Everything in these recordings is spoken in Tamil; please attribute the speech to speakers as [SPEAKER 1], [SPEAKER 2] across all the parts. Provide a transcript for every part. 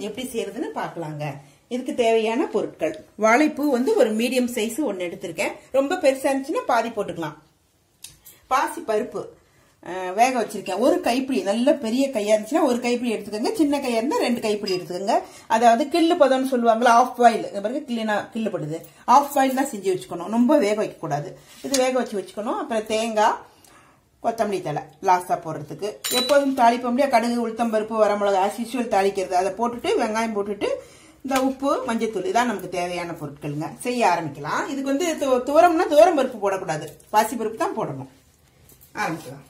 [SPEAKER 1] எப்படி செய்யறதுன்னு பார்க்கலாங்க இதுக்கு தேவையான பொருட்கள் வாழைப்பூ வந்து ஒரு மீடியம் சைஸ் ஒன்னு எடுத்திருக்கேன் ரொம்ப பெருசா இருந்துச்சுன்னா பாதி போட்டுக்கலாம் பாசி பருப்பு அஹ், வேக வச்சிருக்கேன் ஒரு கைப்பிடி நல்ல பெரிய கையா இருந்துச்சுன்னா ஒரு கைப்பிடி எடுத்துக்கோங்க சின்ன கையா இருந்தா ரெண்டு கைப்பிடி எடுத்துக்கோங்க அதாவது கில்லு பதம்னு சொல்லுவாங்களா ஆஃப் பாயில் பாருங்க கிள்ளினா கில்லுப்படுது ஆஃப் பாயில் தான் செஞ்சு வச்சுக்கணும் ரொம்ப வேக வைக்க கூடாது இது வேக வச்சு வச்சுக்கணும் அப்புறம் தேங்காய் கொத்தமல்லி தலை லாஸ்டா போடுறதுக்கு எப்போதும் தாளிப்போம் இல்லையா கடுகு உளுத்தம் பருப்பு வரமிளகா ஆஸ் யூஸ்வல் தாளிக்கிறது அதை போட்டுட்டு வெங்காயம் போட்டுட்டு இந்த உப்பு மஞ்சத்தூள் இதான் நமக்கு தேவையான பொருட்களுங்க செய்ய ஆரம்பிக்கலாம் இதுக்கு வந்து து- துவரம்னா துவரம் பருப்பு போடக்கூடாது பாசி பருப்பு தான் போடணும் ஆரம்பிக்கலாம்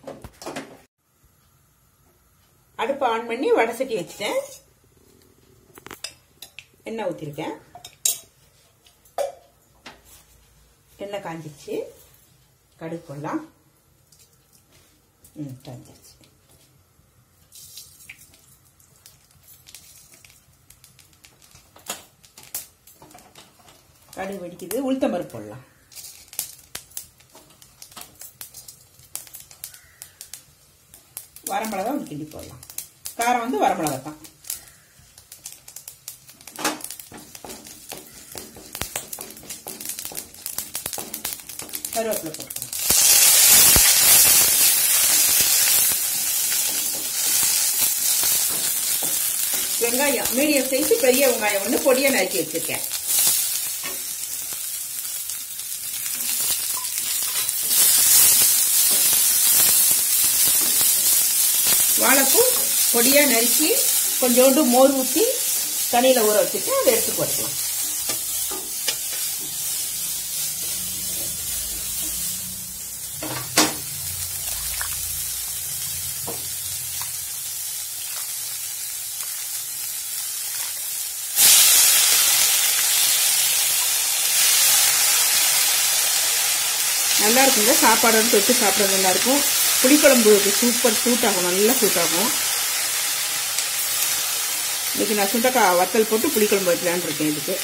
[SPEAKER 1] அடுப்பை ஆன் பண்ணி வடை சட்டி வச்சுட்டேன் எண்ணெய் ஊற்றிருக்கேன் எண்ணெய் காஞ்சிச்சு கடுகு போடலாம் ம் காஞ்சிச்சு கடுகு வெடிக்குது உளுத்தம் பருப்பு போடலாம் வரமிளகா ஒன்று கிண்டி போடலாம் காரம் வந்து வரமிளகா தான் கருவேப்பிலை போட்டுக்கலாம் வெங்காயம் மீடியம் சைஸ் பெரிய வெங்காயம் ஒன்று பொடியா நறுக்கி வச்சிருக்கேன் வாழைப்பூ பொடியா நறுக்கி கொஞ்சோண்டு மோர் ஊற்றி தண்ணியில் ஊற வச்சுட்டு அதை எடுத்து போட்டுக்கலாம் நல்லா இருக்குங்க சாப்பாடோட தொட்டு சாப்பிட நல்லா இருக்கும் புளிக்குழம்பு சூப்பர் சூட் ஆகும் நல்லா சூட் ஆகும் இன்னைக்கு நான் சுண்டக்காய் வத்தல் போட்டு புளிக்குழம்பு வைக்கலான்னு இருக்கேன் இதுக்கு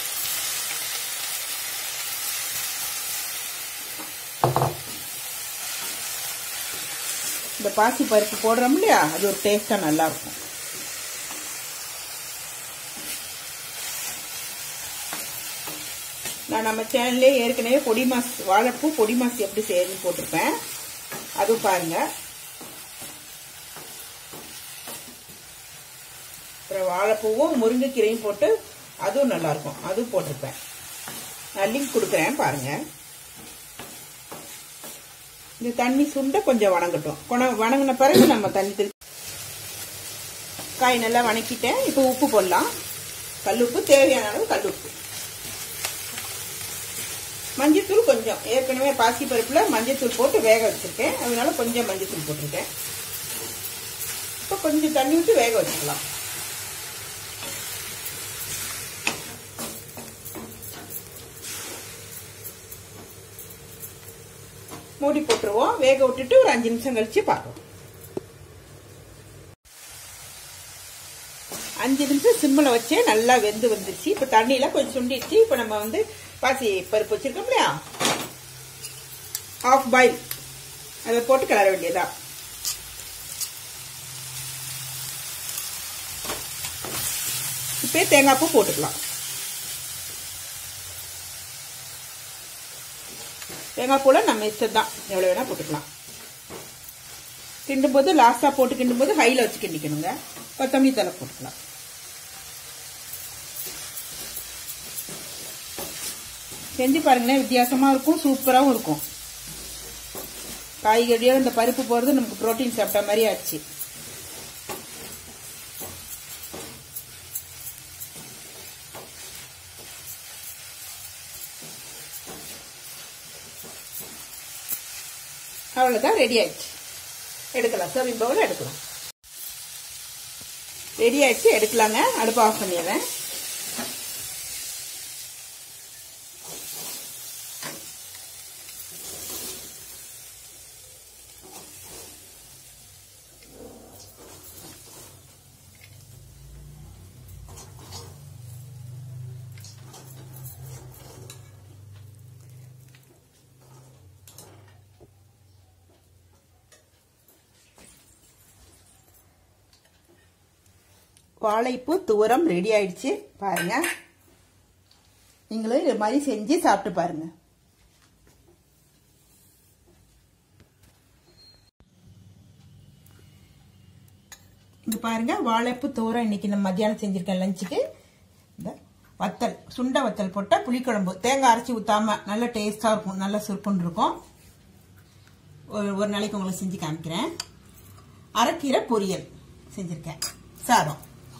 [SPEAKER 1] இந்த பாசி பருப்பு போடுறோம் இல்லையா அது ஒரு டேஸ்டா நல்லா இருக்கும் நான் நம்ம சேனல்லே ஏற்கனவே பொடி மாஸ் வாழைப்பூ பொடி மாஸ் எப்படி செய்யறதுன்னு போட்டிருப்பேன் அதுவும் பாருங்க அப்புறம் வாழைப்பூவும் முருங்கைக்கீரையும் போட்டு அதுவும் நல்லா இருக்கும் அதுவும் போட்டிருப்பேன் நான் லிங்க் கொடுக்குறேன் பாருங்க இந்த தண்ணி சுண்ட கொஞ்சம் வணங்கட்டும் கொண- வணங்கின பிறகு நம்ம தண்ணி திருப்பி காய் நல்லா வணக்கிட்டேன் இப்போ உப்பு போடலாம் கல்லுப்பு தேவையான அளவு கல்லுப்பு மஞ்சத்தூள் கொஞ்சம் ஏற்கனவே பாசி பருப்புல மஞ்சத்தூள் போட்டு வேக வச்சிருக்கேன் அதனால கொஞ்சம் மஞ்சத்தூள் போட்டிருக்கேன் இப்போ கொஞ்சம் தண்ணி விட்டு வேக வச்சுக்கலாம் மூடி போட்டுருவோம் வேக விட்டுட்டு ஒரு அஞ்சு நிமிஷம் கழிச்சு பார்க்கலாம் அஞ்சு நிமிஷம் சிம்மில் வச்சே நல்லா வெந்து வந்துருச்சு இப்போ தண்ணியில கொஞ்சம் சுண்டிடுச்சு இப்போ நம்ம வந்து பாசி பருப்பு வச்சிருக்கோம் இல்லையா ஆஃப் பாயில் அதை போட்டு கிளற வேண்டியதா இப்போ தேங்காய் பூ போட்டுக்கலாம் தேங்காய் பூல நம்ம இஷ்டம் தான் எவ்வளோ வேணா போட்டுக்கலாம் கிண்டும் போது லாஸ்டா போட்டு கிண்டும் போது ஹைல வச்சு கிண்டிக்கணுங்க கொத்தமல்லி தலை போட்டுக்கலாம் செஞ்சு பாருங்களேன் வித்தியாசமா இருக்கும் சூப்பராகவும் இருக்கும் காய்கறியோட இந்த பருப்பு போறது நமக்கு புரோட்டீன் சாப்பிட்ட மாதிரி ஆச்சு அவ்வளவுதான் ரெடி ஆயிடுச்சு எடுக்கலாம் சர்விங் பவுல் எடுக்கலாம் ரெடி ஆயிடுச்சு எடுக்கலாங்க அடுப்பு ஆஃப் பண்ணிடுறேன் வாழைப்பூ துவரம் ரெடி ஆயிடுச்சு பாருங்க நீங்களும் இது மாதிரி செஞ்சு சாப்பிட்டு பாருங்க இங்க பாருங்க வாழைப்பூ தோரம் இன்னைக்கு நம்ம மத்தியானம் செஞ்சிருக்கேன் லஞ்சுக்கு இந்த வத்தல் சுண்ட வத்தல் போட்ட புளிக்குழம்பு தேங்காய் அரைச்சி ஊத்தாம நல்ல டேஸ்டா இருக்கும் நல்ல சுருப்புன்னு இருக்கும் ஒரு ஒரு நாளைக்கு உங்களுக்கு செஞ்சு காமிக்கிறேன் அரைக்கீரை பொரியல் செஞ்சிருக்கேன் சாதம்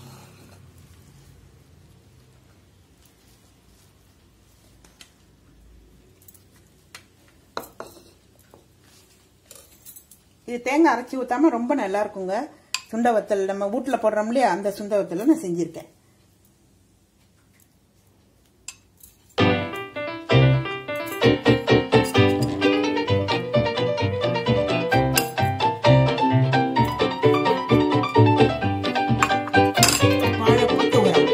[SPEAKER 1] இது தேங்காய் அரைச்சி ஊத்தாம ரொம்ப நல்லா இருக்குங்க சுண்ட வத்தல் நம்ம வீட்டில் போடுறோம் இல்லையா அந்த சுண்ட வத்தலை நான் செஞ்சிருக்கேன் வாழைப்பூ துவரம்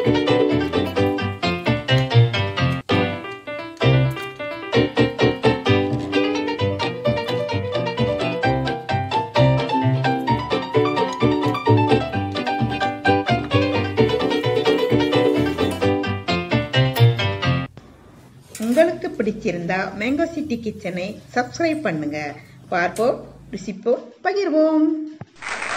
[SPEAKER 1] உங்களுக்கு பிடிச்சிருந்தா மேங்கோ சிட்டி கிச்சனை சப்ஸ்கிரைப் பண்ணுங்க பார்ப்போம் ருசிப்போம் பகிர்வோம்